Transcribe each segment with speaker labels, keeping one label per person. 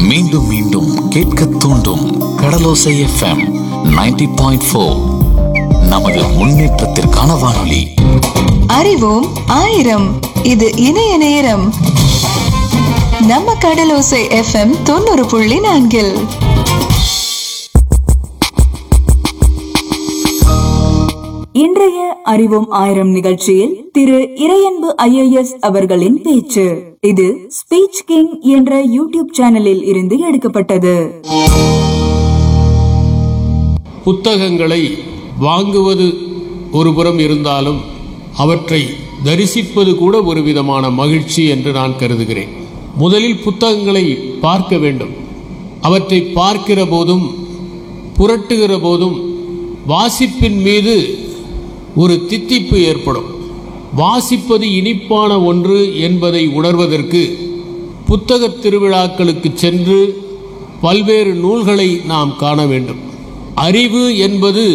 Speaker 1: மீண்டும் மீண்டும் கேட்க தூண்டும் கடலோசை எஃப்எம் 90.4 பாயிண்ட் ஃபோர் நமது முன்னேற்றத்திற்கான வானொலி
Speaker 2: அறிவோம் ஆயிரம் இது இணைய நேரம் நம்ம கடலோசை எஃப்எம் தொண்ணூறு புள்ளி நான்கில்
Speaker 3: இன்றைய அறிவோம் ஆயிரம் நிகழ்ச்சியில் திரு இறையன்பு ஐஏஎஸ் அவர்களின் பேச்சு இது ஸ்பீச் கிங் என்ற யூடியூப் சேனலில் இருந்து எடுக்கப்பட்டது
Speaker 4: புத்தகங்களை வாங்குவது ஒருபுறம் இருந்தாலும் அவற்றை தரிசிப்பது கூட ஒரு விதமான மகிழ்ச்சி என்று நான் கருதுகிறேன் முதலில் புத்தகங்களை பார்க்க வேண்டும் அவற்றை பார்க்கிற போதும் புரட்டுகிற போதும் வாசிப்பின் மீது ஒரு தித்திப்பு ஏற்படும் வாசிப்பது இனிப்பான ஒன்று என்பதை உணர்வதற்கு புத்தகத் திருவிழாக்களுக்கு சென்று பல்வேறு நூல்களை நாம் காண வேண்டும் அறிவு என்பது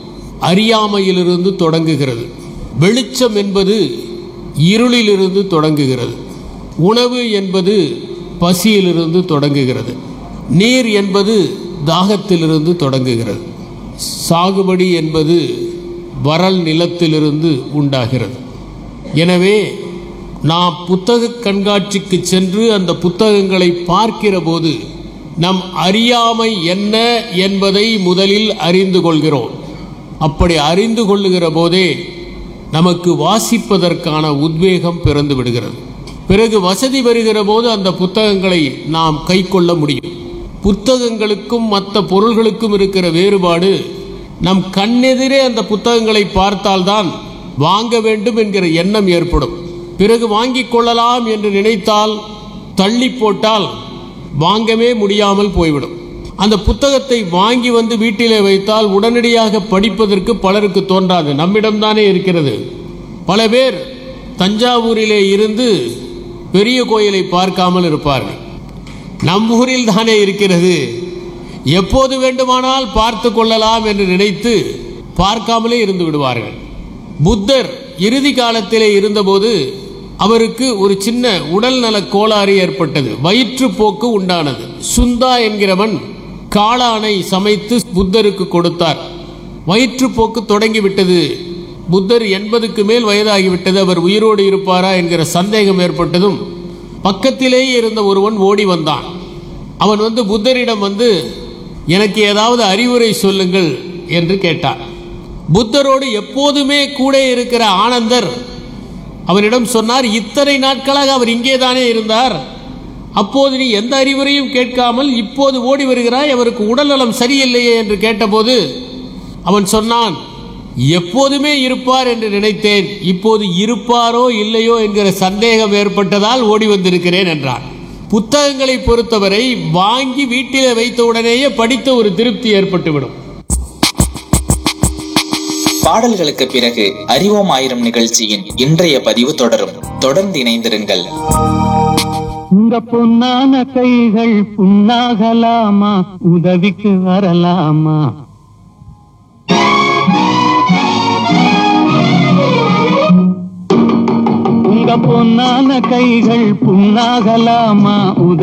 Speaker 4: அறியாமையிலிருந்து தொடங்குகிறது வெளிச்சம் என்பது இருளிலிருந்து தொடங்குகிறது உணவு என்பது பசியிலிருந்து தொடங்குகிறது நீர் என்பது தாகத்திலிருந்து தொடங்குகிறது சாகுபடி என்பது வறல் நிலத்திலிருந்து உண்டாகிறது எனவே நாம் புத்தக கண்காட்சிக்கு சென்று அந்த புத்தகங்களை பார்க்கிற போது நம் அறியாமை என்ன என்பதை முதலில் அறிந்து கொள்கிறோம் அப்படி அறிந்து கொள்ளுகிற போதே நமக்கு வாசிப்பதற்கான உத்வேகம் பிறந்து விடுகிறது பிறகு வசதி வருகிற போது அந்த புத்தகங்களை நாம் கை கொள்ள முடியும் புத்தகங்களுக்கும் மற்ற பொருள்களுக்கும் இருக்கிற வேறுபாடு நம் கண்ணெதிரே அந்த புத்தகங்களை பார்த்தால்தான் வாங்க வேண்டும் என்கிற எண்ணம் ஏற்படும் பிறகு வாங்கிக் கொள்ளலாம் என்று நினைத்தால் தள்ளி போட்டால் வாங்கவே முடியாமல் போய்விடும் அந்த புத்தகத்தை வாங்கி வந்து வீட்டிலே வைத்தால் உடனடியாக படிப்பதற்கு பலருக்கு தோன்றாது நம்மிடம்தானே இருக்கிறது பல பேர் தஞ்சாவூரிலே இருந்து பெரிய கோயிலை பார்க்காமல் இருப்பார்கள் நம் ஊரில் தானே இருக்கிறது எப்போது வேண்டுமானால் பார்த்து கொள்ளலாம் என்று நினைத்து பார்க்காமலே இருந்து விடுவார்கள் புத்தர் இறுதி காலத்திலே இருந்தபோது அவருக்கு ஒரு சின்ன உடல் நல கோளாறு ஏற்பட்டது வயிற்றுப்போக்கு உண்டானது சுந்தா என்கிறவன் காளானை சமைத்து புத்தருக்கு கொடுத்தார் வயிற்றுப்போக்கு தொடங்கிவிட்டது புத்தர் எண்பதுக்கு மேல் வயதாகிவிட்டது அவர் உயிரோடு இருப்பாரா என்கிற சந்தேகம் ஏற்பட்டதும் பக்கத்திலேயே இருந்த ஒருவன் ஓடி வந்தான் அவன் வந்து புத்தரிடம் வந்து எனக்கு ஏதாவது அறிவுரை சொல்லுங்கள் என்று கேட்டான் புத்தரோடு எப்போதுமே கூட இருக்கிற ஆனந்தர் அவனிடம் சொன்னார் இத்தனை நாட்களாக அவர் இங்கே தானே இருந்தார் அப்போது நீ எந்த அறிவுரையும் கேட்காமல் இப்போது ஓடி வருகிறாய் அவருக்கு உடல்நலம் சரியில்லையே என்று கேட்டபோது அவன் சொன்னான் எப்போதுமே இருப்பார் என்று நினைத்தேன் இப்போது இருப்பாரோ இல்லையோ என்கிற சந்தேகம் ஏற்பட்டதால் ஓடி வந்திருக்கிறேன் என்றான் புத்தகங்களை பொறுத்தவரை வாங்கி வீட்டிலே வைத்த உடனேயே படித்த ஒரு திருப்தி ஏற்பட்டுவிடும்
Speaker 5: பாடல்களுக்கு பிறகு அறிவோம் ஆயிரம் நிகழ்ச்சியின் இன்றைய பதிவு தொடரும் தொடர்ந்து இணைந்திருங்கள்
Speaker 6: உங்க பொன்னான கைகள் புண்ணாகலாமா உதவிக்கு வரலாமா உங்க பொன்னான கைகள் புண்ணாகலாமா உத